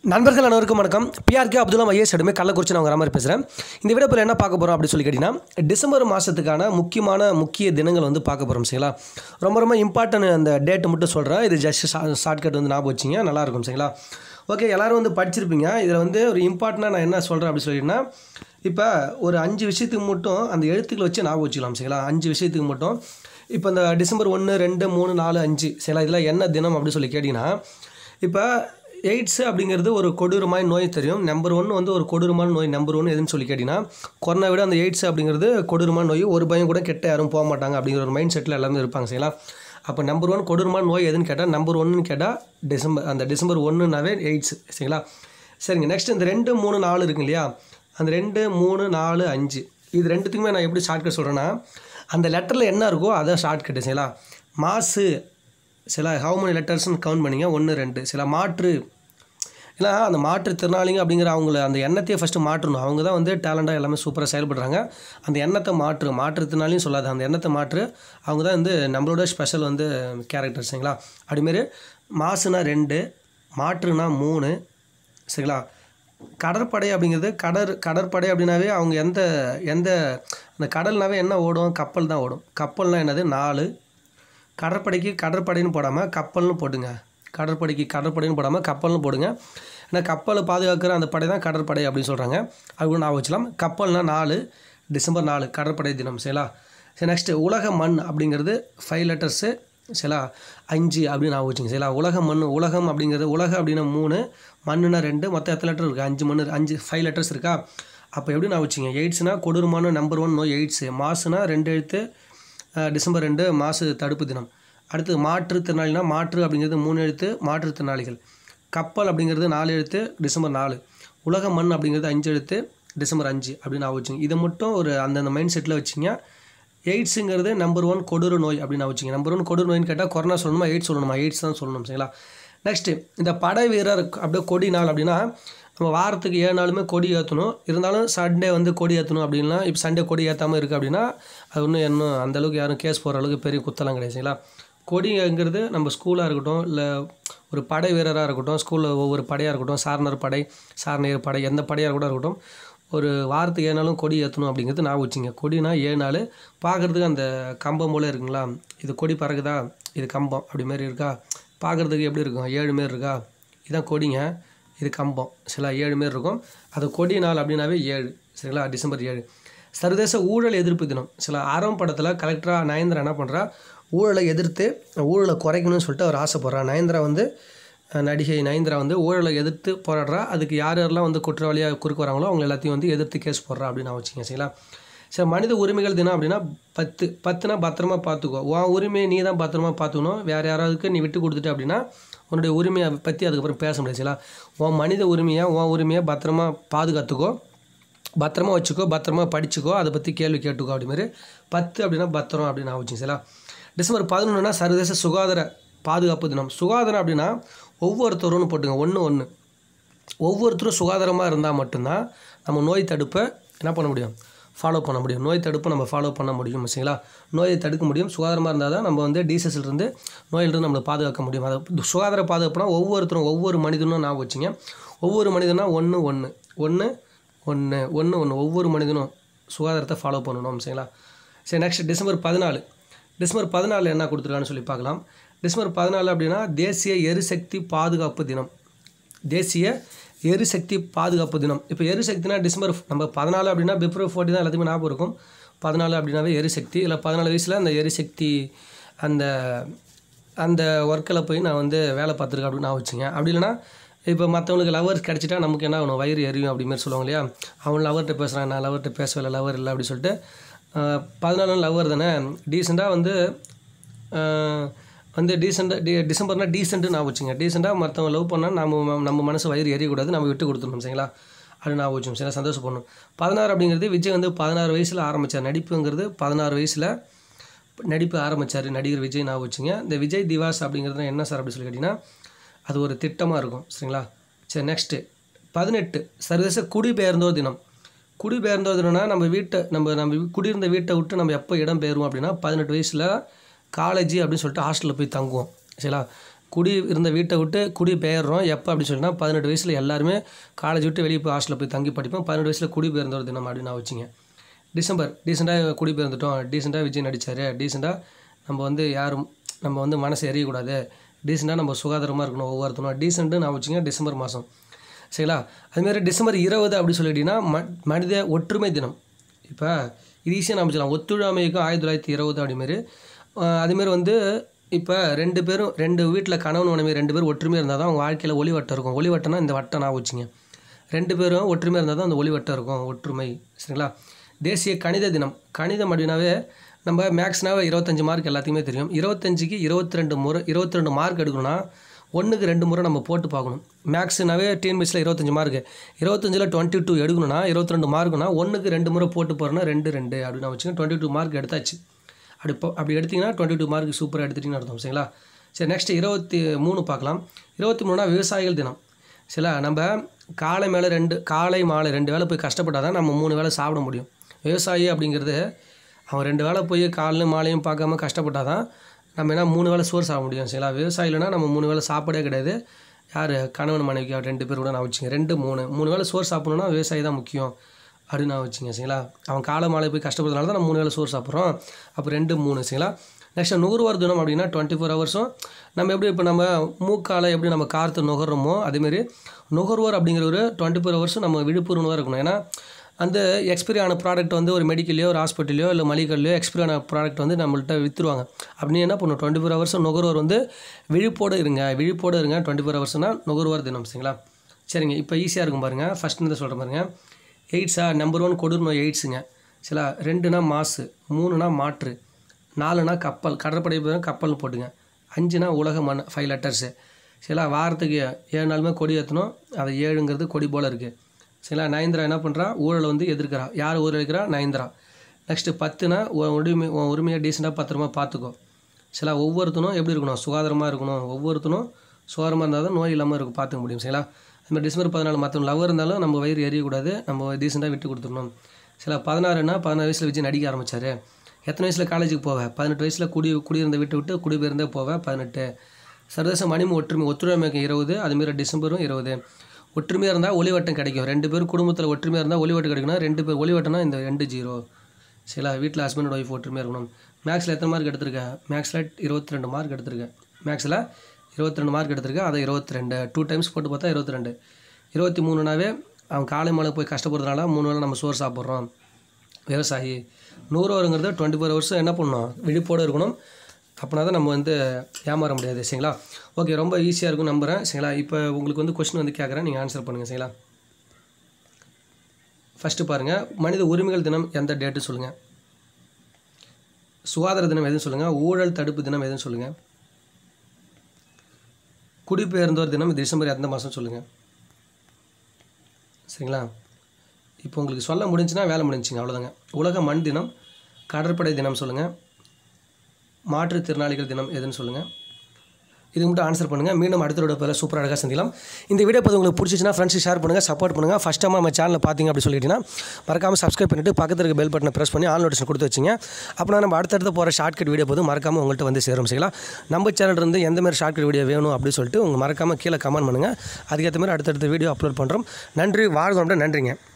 நண்பர்கள் அனைவருக்கும் வணக்கம் பிஆர்கே அப்துல்லாம் ஐஎஸ் எடுமே கள்ளக்குறிச்சி நான் வர மாதிரி பேசுகிறேன் இந்த வீடியோவில் என்ன பார்க்க போகிறோம் அப்படின்னு சொல்லி கேட்டிங்கன்னா டிசம்பர் மாதத்துக்கான முக்கியமான முக்கிய தினங்கள் வந்து பார்க்க போகிறோம் சரிங்களா ரொம்ப ரொம்ப இம்பார்ட்டன்ட் அந்த டேட்டு மட்டும் சொல்கிறேன் இது ஜஸ்ட் ஷார்ட்கட் வந்து ஞாபகம் வச்சிங்க நல்லாயிருக்கும் சரிங்களா ஓகே எல்லோரும் வந்து படிச்சிருப்பீங்க இதில் வந்து ஒரு இம்பார்ட்டண்ட்டாக நான் என்ன சொல்கிறேன் அப்படின்னு சொல்லிட்டுனா இப்போ ஒரு அஞ்சு விஷயத்துக்கு மட்டும் அந்த எழுத்துக்களை வச்சு ஞாபகம் வச்சுக்கலாம் சரிங்களா அஞ்சு விஷயத்துக்கு மட்டும் இப்போ இந்த டிசம்பர் ஒன்று ரெண்டு மூணு நாலு அஞ்சு சரிங்களா இதெல்லாம் என்ன தினம் அப்படின்னு சொல்லி கேட்டிங்கன்னா இப்போ எய்ட்ஸ் அப்படிங்கிறது ஒரு கொடூரமான நோய் தெரியும் நம்பர் ஒன் வந்து ஒரு கொடூரமான நோய் நம்பர் ஒன் எதுன்னு சொல்லி கேட்டிங்கன்னா கொரோனா விட அந்த எய்ட்ஸ் அப்படிங்கிறது கொடூரமான நோய் ஒரு பயம் கூட கெட்ட யாரும் போக மாட்டாங்க அப்படிங்கிற ஒரு மைண்ட் செட்டில் எல்லாமே இருப்பாங்க சரிங்களா அப்போ நம்பர் ஒன் கொடூரமான நோய் எதுன்னு கேட்டால் நம்பர் ஒன்னு கேட்டால் டிசம்பர் அந்த டிசம்பர் ஒன்றுனாவே எய்ட்ஸ் சரிங்களா சரிங்க நெக்ஸ்ட் இந்த ரெண்டு மூணு நாலு இருக்கு இல்லையா அந்த ரெண்டு மூணு நாலு அஞ்சு இது ரெண்டுத்துக்குமே நான் எப்படி ஷார்ட்கட் சொல்கிறேன்னா அந்த லெட்டரில் என்ன இருக்கோ அதான் ஷார்ட்கட்டு சரிங்களா மாசு சில ஹவு many லெட்டர்ஸ்னு கவுண்ட் பண்ணிங்க ஒன்று ரெண்டு சில மாற்று ஏன்னா அந்த மாற்றுத்திறனாளிங்க அப்படிங்கிற அவங்கள அந்த எண்ணத்தையே ஃபஸ்ட்டு மாற்றணும் அவங்க தான் வந்து டேலண்டாக எல்லாமே சூப்பராக செயல்படுறாங்க அந்த எண்ணத்தை மாற்று மாற்றுத்திறனாளியும் சொல்லாது அந்த எண்ணத்தை மாற்று அவங்க தான் வந்து நம்மளோட ஸ்பெஷல் வந்து கேரக்டர் சரிங்களா அதுமாரி மாசுனா ரெண்டு மாற்றுனா மூணு சரிங்களா கடற்படை அப்படிங்கிறது கடற் கடற்படை அப்படின்னாவே அவங்க எந்த எந்த அந்த கடல்னாவே என்ன ஓடும் கப்பல் தான் ஓடும் கப்பல்னால் என்னது நாலு கடற்படைக்கு கடற்படைன்னு போடாமல் கப்பல்னு போடுங்க கடற்படைக்கு கடற்படைன்னு போடாமல் கப்பல்னு போடுங்க ஏன்னா கப்பலை பாதுகாக்கிற அந்த படை தான் கடற்படை அப்படின்னு சொல்கிறாங்க அது கூட நான் வச்சலாம் கப்பல்னால் நாலு டிசம்பர் நாலு கடற்படை தினம் சரிங்களா சரி நெக்ஸ்ட்டு உலக மண் அப்படிங்கிறது ஃபைவ் லெட்டர்ஸு சரிங்களா அஞ்சு அப்படின்னு நான் வச்சுங்க சரிங்களா உலக மண் உலகம் அப்படிங்கிறது உலக அப்படின்னா மூணு மண்ணுனா ரெண்டு மொத்தம் எத்தனை லெட்டர் இருக்குது அஞ்சு மண் அஞ்சு ஃபைவ் லெட்டர்ஸ் இருக்கா அப்போ எப்படி நான் வச்சுங்க எய்ட்ஸ்னால் கொடூரமான நம்பர் ஒன் நோய் எய்ட்ஸு மாசுனா ரெண்டு எழுத்து அஹ், டிசம்பர் ரெண்டு மாசு தடுப்பு தினம் அடுத்து மாற்றுத்திறனாளினா மாற்று அப்படிங்கிறது மூணு எழுத்து மாற்றுத்திறனாளிகள் கப்பல் அப்படிங்கிறது நாலு எழுத்து டிசம்பர் நாலு உலக மண் அப்படிங்கிறது அஞ்சு எழுத்து டிசம்பர் அஞ்சு அப்படின்னு நான் வச்சுங்க இதை மட்டும் ஒரு அந்தந்த மைண்ட் செட்டில் வச்சிங்க எய்ட்ஸுங்கிறது நம்பர் ஒன் கொடூர நோய் அப்படின்னு நான் வச்சுங்க நம்பர் ஒன் கொடூர நோய்னு கேட்டால் கொரோனா சொல்லணுமா எய்ட்ஸ் சொல்லணுமா எய்ட்ஸ் தான் சொல்லணும் சரிங்களா நெக்ஸ்ட்டு இந்த படை வீரர் அப்படியே கொடி நாள் அப்படின்னா நம்ம வாரத்துக்கு ஏழு நாளுமே கொடி ஏற்றணும் இருந்தாலும் சண்டே வந்து கொடி ஏற்றணும் அப்படின்னா இப்போ சண்டே கொடி ஏற்றாமல் இருக்குது அப்படின்னா அது ஒன்றும் இன்னும் அந்தளவுக்கு யாரும் கேஸ் போகிற அளவுக்கு பெரிய குத்தலாம் கிடையாது சரிங்களா கொடிங்கிறது நம்ம ஸ்கூலாக இருக்கட்டும் இல்லை ஒரு படை வீரராக இருக்கட்டும் ஸ்கூலில் ஒவ்வொரு படையாக இருக்கட்டும் சாரணர் படை சாரணியர் படை எந்த படையாக கூட இருக்கட்டும் ஒரு வாரத்துக்கு ஏழு நாளும் கொடி ஏற்றணும் அப்படிங்கிறது நான் வச்சுங்க கொடினா ஏழு நாள் பார்க்குறதுக்கு அந்த கம்பம் போல் இருக்குங்களா இது கொடி பறக்குதா இது கம்பம் அப்படி மாதிரி இருக்கா பார்க்குறதுக்கு எப்படி இருக்கும் ஏழு மாரி இருக்கா இதான் கொடிங்க இது கம்பம் சில ஏழு மாரி இருக்கும் அது கொடி நாள் அப்படின்னாவே ஏழு சரிங்களா டிசம்பர் ஏழு சர்வதேச ஊழல் எதிர்ப்பு தினம் சில ஆரம்ப படத்தில் கலெக்டராக நயன்தரா என்ன பண்ணுறா ஊழலை எதிர்த்து ஊழலை குறைக்கணும்னு சொல்லிட்டு அவர் ஆசைப்படுறா நயன்தரா வந்து அஹ், நடிகை நயன்தரா வந்து ஊழலை எதிர்த்து போராடுறா அதுக்கு யார் யாரெல்லாம் வந்து குற்றவாளியாக குறுக்கு வராங்களோ அவங்க எல்லாத்தையும் வந்து எதிர்த்து கேஸ் போடுறா அப்படின்னு நான் வச்சுங்க சரிங்களா சரி மனித உரிமைகள் தினம் அப்படின்னா பத்து பத்துனா பத்திரமா பார்த்துக்கோ உன் உரிமையை நீ தான் பத்திரமா பார்த்துக்கணும் வேறு யாராவதுக்கு நீ விட்டு கொடுத்துட்ட அப்படின்னா உன்னுடைய உரிமையை பற்றி அதுக்கப்புறம் பேச முடியாது சரிங்களா உன் மனித உரிமையை உன் உரிமையை பத்திரமா பாதுகாத்துக்கோ பத்திரமா வச்சுக்கோ பத்திரமா படிச்சுக்கோ அதை பற்றி கேள்வி கேட்டுக்கோ அப்படி மாதிரி பத்து அப்படின்னா பத்திரம் அப்படின்னு நான் வச்சுங்க சரிங்களா டிசம்பர் பதினொன்றுனா சர்வதேச சுகாதார பாதுகாப்பு தினம் சுகாதாரம் அப்படின்னா ஒவ்வொருத்தரும்னு போட்டுங்க ஒன்று ஒன்று ஒவ்வொருத்தரும் சுகாதாரமாக இருந்தால் மட்டும்தான் நம்ம நோய் தடுப்பை என்ன பண்ண முடியும் ஃபாலோ பண்ண முடியும் நோய் தடுப்பை நம்ம ஃபாலோ பண்ண முடியும் சரிங்களா நோயை தடுக்க முடியும் சுகாதாரமாக இருந்தால் தான் நம்ம வந்து டிசீஸ்லேருந்து நோயிலிருந்து நம்மளை பாதுகாக்க முடியும் அதை சுகாதார பாதுகாப்புனா ஒவ்வொருத்தரும் ஒவ்வொரு மனிதனும் நான் வச்சுங்க ஒவ்வொரு மனிதனா ஒன்று ஒன்று ஒன்று ஒன்று ஒன்று ஒன்று ஒவ்வொரு மனிதனும் சுகாதாரத்தை ஃபாலோ பண்ணணும் சரிங்களா சரி நெக்ஸ்ட் டிசம்பர் பதினாலு டிசம்பர் பதினாலு என்ன கொடுத்துருக்கான்னு சொல்லி பார்க்கலாம் டிசம்பர் பதினாலு அப்படின்னா தேசிய எரிசக்தி பாதுகாப்பு தினம் தேசிய எரிசக்தி பாதுகாப்பு தினம் இப்போ எரிசக்தினா டிசம்பர் நம்ம பதினாலு அப்படின்னா பிப்ரவரி ஃபோர்ட்டி தான் எல்லாத்துக்குமே ஞாபகம் இருக்கும் பதினாலு அப்படின்னாவே எரிசக்தி இல்லை பதினாலு வயசில் அந்த எரிசக்தி அந்த அந்த ஒர்க்கில் போய் நான் வந்து வேலை பார்த்துருக்கேன் அப்படின்னு நான் வச்சுங்க அப்படி இல்லைன்னா இப்போ மற்றவங்களுக்கு லவர்ஸ் கிடச்சிட்டா நமக்கு என்ன ஆகணும் வயிறு எரியும் அப்படி மாதிரி சொல்லுவாங்க இல்லையா அவன் லவர்கிட்ட பேசுகிறான் நான் லவர்கிட்ட பேசவே இல்லை லவர் இல்லை அப்படி சொல்லிட்டு பதினாலு லவர் தானே டீசெண்டாக வந்து ஆஹ், வந்து டீசெண்டாக டி டிசம்பர்னா டீசென்ட்டு நான் வச்சுங்க டீசெண்டாக மற்றவங்க லவ் பண்ணால் நம்ம நம்ம மனசு வயிறு எரியக்கூடாது நம்ம விட்டு கொடுத்துடணும் சரிங்களா அது நான் வச்சோம் சரி சந்தோஷப்படணும் பதினாறு அப்படிங்கிறது விஜய் வந்து பதினாறு வயசில் ஆரம்பித்தார் நடிப்புங்கிறது பதினாறு வயசில் நடிப்பு ஆரம்பித்தார் நடிகர் விஜய் நான் வச்சுங்க இந்த விஜய் திவாஸ் அப்படிங்கிறது என்ன சார் அப்படி சொல்லி கேட்டிங்கன்னா அது ஒரு திட்டமாக இருக்கும் சரிங்களா சரி நெக்ஸ்ட்டு பதினெட்டு சர்வதேச குடிபெயர்ந்தோர் தினம் குடிபெயர்ந்தோர் தினம்னா நம்ம வீட்டை நம்ம நம்ம குடியிருந்த வீட்டை விட்டு நம்ம எப்போ இடம் பெயருவோம் அப்படின்னா பதினெட்டு வயசில் காலேஜ் அப்படின்னு சொல்லிட்டு ஹாஸ்டலில் போய் தங்குவோம் சரிங்களா குடி இருந்த வீட்டை விட்டு குடி பெயர்றோம் எப்போ அப்படின்னு சொல்லினா பதினெட்டு வயசில் எல்லாருமே காலேஜ் விட்டு வெளியே போய் ஹாஸ்டலில் போய் தங்கி படிப்போம் பதினெட்டு வயசில் குடி பெயர்ந்த ஒரு தினம் அப்படின்னு நான் வச்சுங்க டிசம்பர் டீசெண்டாக குடி பெயர்ந்துட்டோம் டீசெண்டாக விஜய் நடித்தார் டீசெண்டாக நம்ம வந்து யாரும் நம்ம வந்து மனசு எரியக்கூடாது டீசெண்டாக நம்ம சுகாதாரமாக இருக்கணும் ஒவ்வொருத்தரும் டீசெண்ட்டு நான் வச்சுங்க டிசம்பர் மாதம் சரிங்களா அதுமாரி டிசம்பர் இருபது அப்படி சொல்லிட்டீங்கன்னா ம மனித ஒற்றுமை தினம் இப்போ இது ஈஸியாக நம்ம சொல்லலாம் ஒத்துழைமைக்கும் ஆயிரத்தி தொள்ளாயிரத்தி இருபது அப்படிமாரி அதுமாரி வந்து இப்போ ரெண்டு பேரும் ரெண்டு வீட்டில் கணவன் மனைவி ரெண்டு பேரும் ஒற்றுமையாக இருந்தால் தான் அவங்க வாழ்க்கையில் ஒளி வட்டம் இருக்கும் ஒளி வட்டம்னா இந்த வட்டம் நான் வச்சுங்க ரெண்டு பேரும் ஒற்றுமையாக இருந்தால் தான் அந்த ஒளி வட்டம் இருக்கும் ஒற்றுமை சரிங்களா தேசிய கணித தினம் கணிதம் அப்படின்னாவே நம்ம மேக்ஸ்னாவே இருபத்தஞ்சி மார்க் எல்லாத்தையுமே தெரியும் இருபத்தஞ்சிக்கு இருபத்தி ரெண்டு முறை இருபத்தி ரெண்டு மார்க் எடுக்கணும்னா ஒன்றுக்கு ரெண்டு முறை நம்ம போட்டு பார்க்கணும் மேக்ஸ்னாவே டிஎன்பிஎஸ்சில் இருபத்தஞ்சி மார்க்கு இருபத்தஞ்சில் டுவெண்ட்டி டூ எடுக்கணும்னா இருபத்தி ரெண்டு மார்க்குனா ஒன்றுக்கு ரெண்டு முறை போட்டு போகிறோன்னா ரெண்டு ரெண்டு அப்படின்னு நான் வச்சுக்கோங்க டுவெண்ட்டி டூ மார்க் எடுத்தாச்சு அப்படி இப்போ அப்படி எடுத்திங்கன்னா டுவெண்ட்டி டூ மார்க் சூப்பராக எடுத்துட்டிங்கன்னு அர்த்தம் சரிங்களா சரி நெக்ஸ்ட் இருபத்தி மூணு பார்க்கலாம் இருபத்தி மூணுனா விவசாயிகள் தினம் சரிங்களா நம்ம காலை மேலே ரெண்டு காலை மாலை ரெண்டு வேளை போய் கஷ்டப்பட்டால் தான் நம்ம மூணு வேளை சாப்பிட முடியும் விவசாயி அப்படிங்கிறது அவன் ரெண்டு வேளை போய் காலையும் மாலையும் பார்க்காம கஷ்டப்பட்டால் தான் நம்ம என்ன மூணு வேளை சோறு சாப்பிட முடியும் சரிங்களா விவசாயிலனா நம்ம மூணு வேளை சாப்பாடே கிடையாது யார் கணவன் மனைவிக்கு ரெண்டு பேர் கூட நான் வச்சுங்க ரெண்டு மூணு மூணு வேளை சோறு சாப்பிடணும்னா விவசாயி தான் முக்கியம் அப்படின்னு நான் வச்சுங்க சரிங்களா அவன் காலை மாலை போய் கஷ்டப்படுறதுனால தான் நம்ம மூணு வேளை சோறு சாப்பிட்றோம் அப்போ ரெண்டு மூணு சரிங்களா நெக்ஸ்ட் நுகர்வோர் தினம் அப்படின்னா டுவெண்ட்டி ஃபோர் ஹவர்ஸும் நம்ம எப்படி இப்போ நம்ம மூக்கால எப்படி நம்ம காற்று நுகர்றோமோ அதேமாரி நுகர்வோர் அப்படிங்கிற ஒரு டுவெண்ட்டி ஃபோர் ஹவர்ஸும் நம்ம விழிப்புணர்வாக இருக்கணும் ஏன்னா அந்த எக்ஸ்பைரி ஆன ப்ராடக்ட் வந்து ஒரு மெடிக்கல்லையோ ஒரு ஹாஸ்பிட்டலையோ இல்லை மளிகைலையோ எக்ஸ்பைரி ஆன ப்ராடக்ட் வந்து நம்மள்ட்ட விற்றுருவாங்க அப்படின்னு என்ன பண்ணும் டுவெண்ட்டி ஃபோர் ஹவர்ஸும் நுகர்வோர் வந்து விழிப்போடு இருங்க விழிப்போடு இருங்க டுவெண்ட்டி ஃபோர் ஹவர்ஸ்னால் நுகர்வோர் தினம் சரிங்களா சரிங்க இப்போ ஈஸியாக இருக்கும் பாருங்கள் ஃபஸ்ட் இருந்து சொல்கிறேன் பாருங்கள் எய்ட்ஸா நம்பர் ஒன் கொடூர் நோய் எய்ட்ஸுங்க சில ரெண்டுனா மாசு மூணுனா மாற்று நாலுனா கப்பல் கடற்படை பேரும் கப்பல்னு போட்டுங்க அஞ்சுனா உலக மண் ஃபைவ் லெட்டர்ஸு சில வாரத்துக்கு ஏழு நாளுமே கொடி ஏற்றணும் அது ஏழுங்கிறது கொடி போல் இருக்குது சரிங்களா நயன்தரா என்ன பண்ணுறா ஊழலை வந்து எதிர்க்கிறா யார் ஊழல் இருக்கிறா நயன்தரா நெக்ஸ்ட்டு பத்துனா உன் உரிமை உன் உரிமையை டீசெண்டாக பத்திரமா பார்த்துக்கோ சில ஒவ்வொருத்தனும் எப்படி இருக்கணும் சுகாதாரமாக இருக்கணும் ஒவ்வொருத்தனும் சுகாதாரமாக இருந்தால் தான் நோய் இல்லாமல் இருக்கும் பார்த்துக்க முடியும் சரிங்களா அதுமாதிரி டிசம்பர் பதினாலு மற்றவங்க லவ் இருந்தாலும் நம்ம வயிறு எரியக்கூடாது நம்ம டீசெண்டாக விட்டு கொடுத்துடணும் சில பதினாறுனா பதினாறு வயசில் விஜய் நடிக்க ஆரம்பித்தார் எத்தனை வயசில் காலேஜுக்கு போவேன் பதினெட்டு வயசில் குடி குடியிருந்த விட்டு விட்டு குடிபெயர்ந்தே போவேன் பதினெட்டு சர்வதேச மணிமு ஒற்றுமை ஒத்துழைமைக்கு இருபது அதுமாரி டிசம்பரும் இருபது ஒற்றுமையாக இருந்தால் ஒளிவட்டம் கிடைக்கும் ரெண்டு பேர் குடும்பத்தில் ஒற்றுமையாக இருந்தால் ஒளிவட்டம் கிடைக்கும்னா ரெண்டு பேர் ஒளிவட்டம்னா இந்த ரெண்டு ஜீரோ சரிங்களா வீட்டில் ஹஸ்பண்ட் ஒய்ஃப் ஒற்றுமையாக இருக்கணும் மேக்ஸில் எத்தனை மார்க் எடுத்திருக்கேன் மேக்ஸில் இருபத்தி ரெண்டு மார்க் எடுத்திருக்கேன் மேக்ஸில் இருபத்தி ரெண்டு மார்க் எடுத்திருக்கேன் அதை இருபத்தி ரெண்டு டூ டைம்ஸ் போட்டு பார்த்தா இருபத்தி ரெண்டு இருபத்தி மூணுனாவே அவன் காலை மாலை போய் கஷ்டப்படுறதுனால மூணு வேளை நம்ம சோறு சாப்பிட்றோம் விவசாயி நூறு வருங்கிறது டுவெண்ட்டி ஃபோர் ஹவர்ஸும் என்ன பண்ணணும் விழிப்போடு இருக்கணும் அப்படின்னா தான் நம்ம வந்து ஏமாற முடியாது சரிங்களா ஓகே ரொம்ப ஈஸியாக இருக்கும் நம்புகிறேன் சரிங்களா இப்போ உங்களுக்கு வந்து கொஸ்டின் வந்து கேட்குறேன் நீங்கள் ஆன்சர் பண்ணுங்கள் சரிங்களா ஃபஸ்ட்டு பாருங்கள் மனித உரிமைகள் தினம் எந்த டேட்டு சொல்லுங்கள் சுகாதார தினம் எதுன்னு சொல்லுங்கள் ஊழல் தடுப்பு தினம் எதுன்னு சொல்லுங்கள் குடிபெயர்ந்தோர் தினம் டிசம்பர் எந்த மாதம் சொல்லுங்கள் சரிங்களா இப்போ உங்களுக்கு சொல்ல முடிஞ்சுன்னா வேலை முடிஞ்சுங்க அவ்வளோதாங்க உலக மண் தினம் கடற்படை தினம் சொல்லுங்கள் மாற்றுத்திறனாளிகள் தினம் எதுன்னு சொல்லுங்கள் இது மட்டும் ஆன்சர் பண்ணுங்கள் மீண்டும் அடுத்த வீடியோ பேர் சூப்பர் அழகாக சந்திக்கலாம் இந்த வீடியோ பார்த்து உங்களுக்கு பிடிச்சிச்சுன்னா ஃப்ரெண்ட்ஸ் ஷேர் பண்ணுங்கள் சப்போர்ட் பண்ணுங்கள் ஃபஸ்ட் டைம் நம்ம சேனலில் பார்த்தீங்க அப்படி சொல்லிட்டீங்கன்னா மறக்காமல் சப்ஸ்கிரைப் பண்ணிவிட்டு பக்கத்தில் இருக்க பெல் பட்டனை ப்ரெஸ் பண்ணி ஆல் நோட்டிஃபிகேஷன் கொடுத்து வச்சிங்க அப்படின்னா நம்ம அடுத்தடுத்து போகிற ஷார்ட்கட் வீடியோ போது மறக்காமல் உங்கள்கிட்ட வந்து சேரும் சரிங்களா நம்ம சேனல் இருந்து எந்த மாதிரி ஷார்ட்கட் வீடியோ வேணும் அப்படின்னு சொல்லிட்டு உங்கள் மறக்காமல் கீழே கமெண்ட் பண்ணுங்கள் அதுக்கேற்ற மாதிரி அடுத்தடுத்த வீடியோ அப்லோட் பண்ணுறோம் நன்றி வாழ்க்கை நன்றிங்க